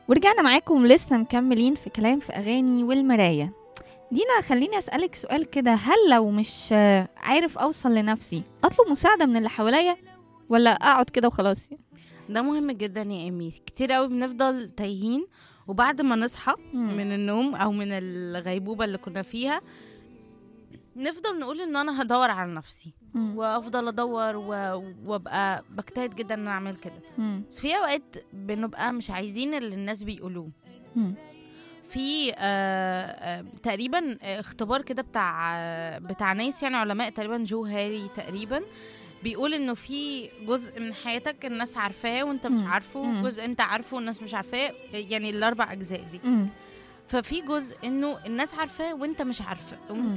ورجعنا معاكم لسه مكملين في كلام في أغاني والمراية دينا خليني أسألك سؤال كده هل لو مش آه، عارف أوصل لنفسي أطلب مساعدة من اللي حواليا ولا أقعد كده وخلاص ده مهم جدا يا ايمي كتير قوي بنفضل تايهين وبعد ما نصحى مم. من النوم او من الغيبوبه اللي كنا فيها نفضل نقول ان انا هدور على نفسي مم. وافضل ادور و... وابقى بجتهد جدا ان انا اعمل كده مم. بس في اوقات بنبقى مش عايزين اللي الناس بيقولوه مم. في آه آه تقريبا اختبار كده بتاع آه بتاع ناس يعني علماء تقريبا جو هاري تقريبا بيقول انه في جزء من حياتك الناس عارفاه وانت مش مم. عارفه مم. جزء انت عارفه والناس مش عارفاه يعني الاربع اجزاء دي مم. ففي جزء انه الناس عارفاه وانت مش عارفه وانت